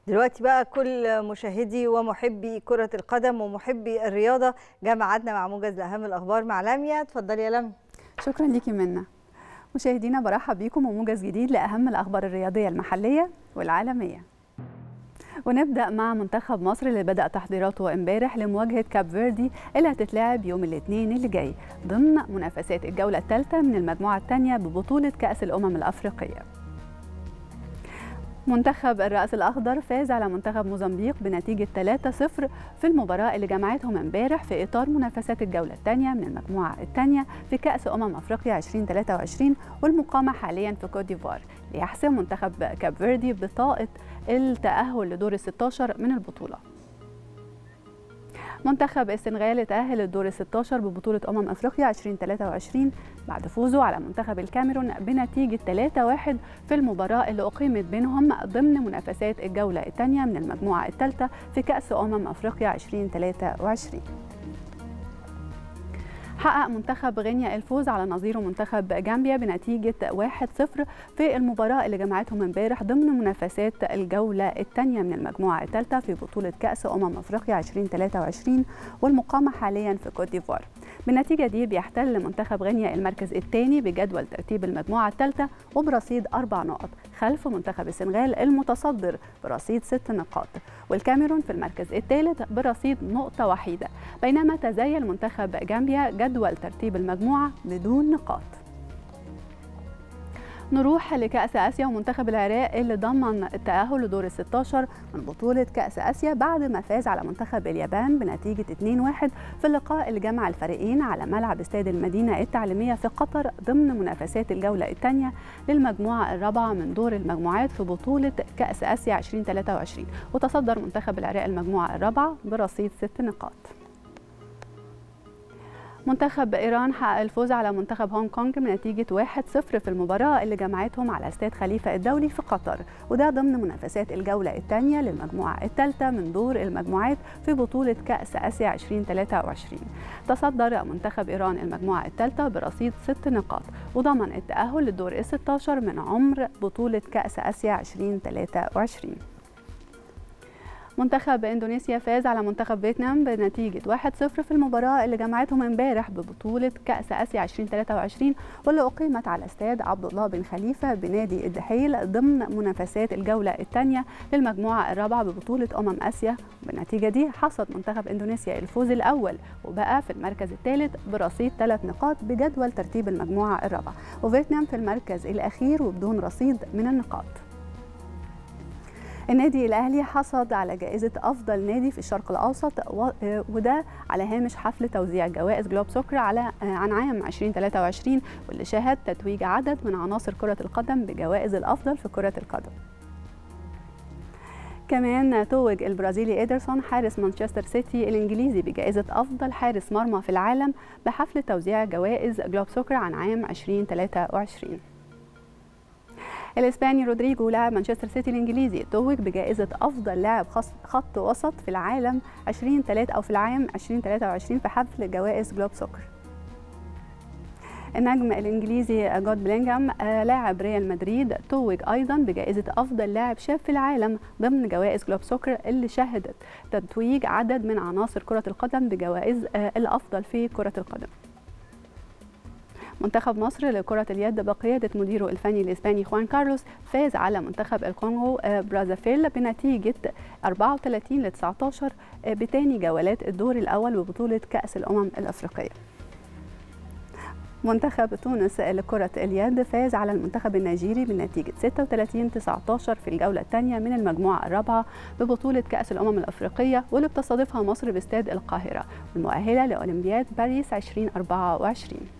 دلوقتي بقى كل مشاهدي ومحبي كرة القدم ومحبي الرياضة جمعتنا مع موجز لأهم الأخبار مع لميا اتفضلي يا لميا شكرا ليكي منا مشاهدينا برحب بيكم وموجز جديد لأهم الأخبار الرياضية المحلية والعالمية ونبدأ مع منتخب مصر اللي بدأ تحضيراته امبارح لمواجهة كاب فيردي اللي هتتلعب يوم الاثنين اللي جاي ضمن منافسات الجولة الثالثة من المجموعة الثانية ببطولة كأس الأمم الأفريقية منتخب الرأس الأخضر فاز على منتخب موزمبيق بنتيجة 3-0 في المباراة اللي جمعتهم امبارح في إطار منافسات الجولة الثانية من المجموعة الثانية في كأس أمم أفريقيا 2023 والمقامة حاليا في كوت ديفوار ليحسم منتخب كاب فيردي بطاقة التأهل لدور ال 16 من البطولة منتخب السنغال تأهل للدور ال 16 ببطولة أمم أفريقيا 2023 بعد فوزه على منتخب الكاميرون بنتيجة 3-1 في المباراة اللي أقيمت بينهم ضمن منافسات الجولة الثانية من المجموعة الثالثة في كأس أمم أفريقيا 2023 حقق منتخب غينيا الفوز على نظيره منتخب جامبيا بنتيجة 1-0 في المباراة اللي جمعتهم امبارح ضمن منافسات الجولة الثانية من المجموعة الثالثة في بطولة كأس أمم أفريقيا 2023 والمقامة حاليا في كوت ديفوار. بالنتيجة دي بيحتل منتخب غينيا المركز الثاني بجدول ترتيب المجموعة الثالثة وبرصيد أربع نقط خلف منتخب السنغال المتصدر برصيد ست نقاط والكاميرون في المركز الثالث برصيد نقطة وحيدة بينما تزايل منتخب جامبيا جدول ترتيب المجموعة بدون نقاط نروح لكأس آسيا ومنتخب العراق اللي ضمن التأهل لدور ال 16 من بطولة كأس آسيا بعد ما فاز على منتخب اليابان بنتيجة 2-1 في اللقاء اللي جمع الفريقين على ملعب استاد المدينة التعليمية في قطر ضمن منافسات الجولة الثانية للمجموعة الرابعة من دور المجموعات في بطولة كأس آسيا 2023 وتصدر منتخب العراق المجموعة الرابعة برصيد ست نقاط. منتخب ايران حقق الفوز على منتخب هونج كونج بنتيجه 1-0 في المباراه اللي جمعتهم على استاد خليفه الدولي في قطر وده ضمن منافسات الجوله الثانيه للمجموعه الثالثه من دور المجموعات في بطوله كاس اسيا 2023 تصدر منتخب ايران المجموعه الثالثه برصيد ست نقاط وضمن التاهل للدور ال 16 من عمر بطوله كاس اسيا 2023 منتخب اندونيسيا فاز على منتخب فيتنام بنتيجه 1-0 في المباراه اللي جمعتهم امبارح ببطوله كاس اسيا 2023 واللي اقيمت على استاد عبد الله بن خليفه بنادي الدحيل ضمن منافسات الجوله الثانيه للمجموعه الرابعه ببطوله امم اسيا بالنتيجه دي حصد منتخب اندونيسيا الفوز الاول وبقى في المركز الثالث برصيد ثلاث نقاط بجدول ترتيب المجموعه الرابعه وفيتنام في المركز الاخير وبدون رصيد من النقاط النادي الاهلي حصد على جائزه افضل نادي في الشرق الاوسط وده على هامش حفل توزيع جوائز جلوب سكر على عن عام 2023 واللي شهد تتويج عدد من عناصر كره القدم بجوائز الافضل في كره القدم كمان توج البرازيلي إيدرسون حارس مانشستر سيتي الإنجليزي بجائزة أفضل حارس مرمى في العالم بحفل توزيع جوائز جلوب سكر عن عام 2023 الاسباني رودريجو لاعب مانشستر سيتي الانجليزي توج بجائزه افضل لاعب خط وسط في العالم 2003 او في العام 2023 في حفل جوائز جلوب سوكر النجم الانجليزي جود بلينغهام لاعب ريال مدريد توج ايضا بجائزه افضل لاعب شاب في العالم ضمن جوائز جلوب سوكر اللي شهدت تتويج عدد من عناصر كره القدم بجوائز الافضل في كره القدم منتخب مصر لكرة اليد بقيادة مديره الفني الإسباني خوان كارلوس فاز على منتخب الكونغو برازافيل بنتيجة 34 ل 19 بتاني جولات الدور الأول ببطولة كأس الأمم الأفريقية. منتخب تونس لكرة اليد فاز على المنتخب النيجيري بنتيجة 36 19 في الجولة الثانية من المجموعة الرابعة ببطولة كأس الأمم الأفريقية واللي بتستضيفها مصر باستاد القاهرة المؤهلة لأولمبياد باريس 2024